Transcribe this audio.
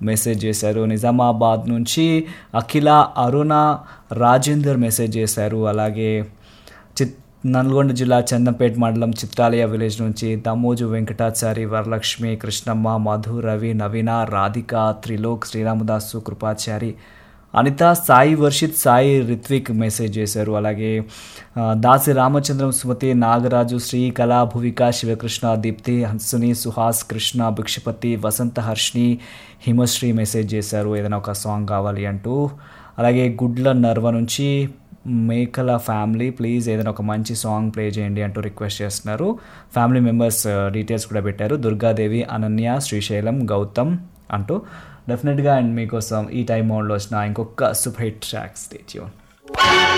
message చేశారు నిజామాబాద్ నుంచి అఖిల అరుణ Rajender message చేశారు అలాగే చిత్ నల్గొండ జిల్లా చందంపేట మండలం చిత్రాలయ విలేజ్ నుంచి దమోజు వెంకటాచారి వరలక్ష్మి కృష్ణమ్మ మధు రవి నవీన రాధిక త్రిలోక్ శ్రీరామదాసు కృపాచారి అనిత సాయి వర్షిత్ సాయి రిత్విక్ మెసేజ్ చేశారు అలాగే ఆ, దాసి రామచంద్రం సుమతి నాగరాజు శ్రీ కళా భువిక శివకృష్ణ దీప్తి హన్సుని సుహాస్ కృష్ణ భిక్షపతి వసంత హర్షిని హిమశ్రీ మెసేజ్ చేశారు ఏదైనా ఒక సాంగ్ కావాలి అంటూ అలాగే గుడ్ల నర్వ నుంచి మేకల ఫ్యామిలీ ప్లీజ్ ఏదైనా ఒక మంచి సాంగ్ ప్లే చేయండి అంటూ రిక్వెస్ట్ చేస్తున్నారు ఫ్యామిలీ మెంబర్స్ డీటెయిల్స్ కూడా పెట్టారు దుర్గాదేవి అనన్య శ్రీశైలం గౌతమ్ అంటూ డెఫినెట్గా అండ్ మీకోసం ఈ టైం మోడ్లో వచ్చిన ఇంకొక సూపర్ హిట్ ట్రాక్ స్టేట్యూన్